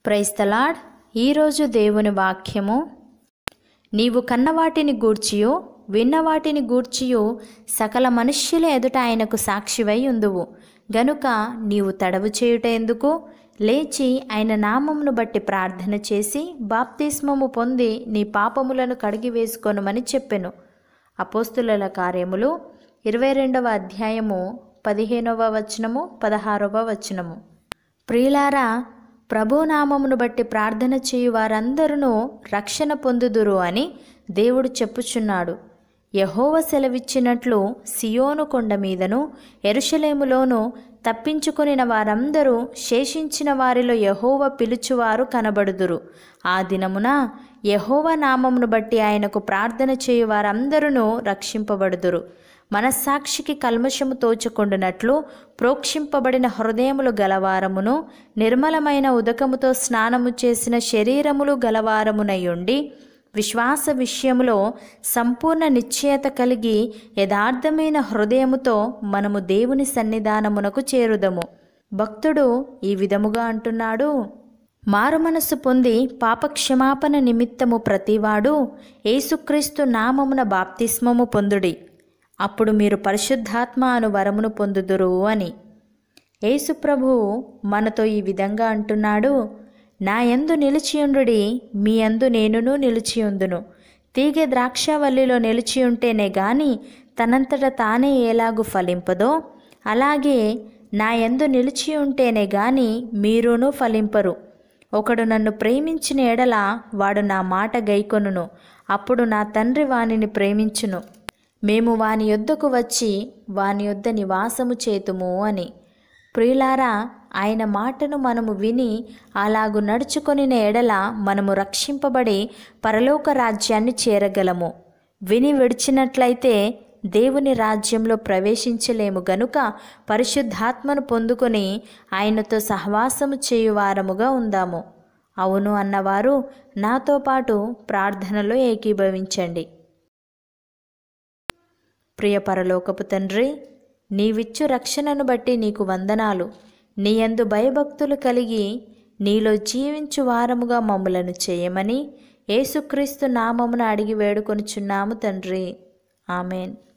praise the Lord ఈరోజు దేవుని వాక్యము నీవు కన్నవాటిని గూర్చియు విన్నవాటిని గూర్చియు సకల మనుష్యుల ఎదుట ఆయనకు సాక్షివై ఉందువు గనుక నీవు తడవు చేయుట ఎందుకు లేచి ఆయన నామమును బట్టి ప్రార్థన చేసి బాప్తిస్మము పొంది నీ పాపములను కడిగి వేసుకొనుమని చెప్పెను అపోస్తుల కార్యములు ఇరవై రెండవ అధ్యాయము పదిహేనవ వచనము పదహారవ వచనము ప్రియులారా ప్రభునామమును బట్టి ప్రార్థన చేయు వారందరూ రక్షణ పొందుదురు అని దేవుడు చెప్పుచున్నాడు యహోవ సెలవిచ్చినట్లు సియోను కొండ మీదను ఎరుషలేములోను తప్పించుకొనిన వారందరూ శేషించిన వారిలో యహోవ పిలుచువారు కనబడుదురు ఆ దినమున యహోవ నామమును బట్టి ఆయనకు ప్రార్థన చేయు వారందరూ రక్షింపబడుదురు మనస్సాక్షికి కల్మషము తోచుకొండునట్లు ప్రోక్షింపబడిన హృదయములు గలవారమును నిర్మలమైన ఉదకముతో స్నానము చేసిన శరీరములు గలవారమునయుండి విశ్వాస విషయములో సంపూర్ణ నిశ్చయత కలిగి యథార్థమైన హృదయముతో మనము దేవుని సన్నిధానమునకు చేరుదము భక్తుడు ఈ విధముగా అంటున్నాడు మారుమనస్సు పొంది పాపక్షమాపణ నిమిత్తము ప్రతివాడు యేసుక్రీస్తు నామమున బాప్తిస్మము పొందుడి అప్పుడు మీరు పరిశుద్ధాత్మ అను వరమును పొందుదురు అని యేసుప్రభువు మనతో ఈ విధంగా అంటున్నాడు నా యందు నిలిచియుండుడి మీ యందు నేనును నిలిచియుందును తీగె ద్రాక్షవల్లిలో నిలిచియుంటేనే గాని తనంతట తానే ఎలాగు ఫలింపదో అలాగే నా యందు నిలిచి ఉంటేనే గాని మీరును ఫలింపరు ఒకడు నన్ను ప్రేమించిన ఎడల వాడు నా మాట గైకొనును అప్పుడు నా తండ్రి వానిని ప్రేమించును మేము వాని యొద్దకు వచ్చి వాని యొద్ద నివాసము చేతుము అని ప్రియులారా ఆయన మాటను మనము విని అలాగు నడుచుకొనిన ఎడల మనము రక్షింపబడి పరలోక రాజ్యాన్ని చేరగలము విని విడిచినట్లయితే దేవుని రాజ్యంలో ప్రవేశించలేము గనుక పరిశుద్ధాత్మను పొందుకొని ఆయనతో సహవాసము చేయువారముగా ఉందాము అవును అన్నవారు నాతో పాటు ప్రార్థనలో ఏకీభవించండి ప్రియ పరలోకపు తండ్రి నీవిచ్చు రక్షణను బట్టి నీకు వందనాలు నీయందు భయభక్తులు కలిగి నీలో జీవించు వారముగా మమ్ములను చేయమని యేసుక్రీస్తు నామమున అడిగి వేడుకొనుచున్నాము తండ్రి ఆమెన్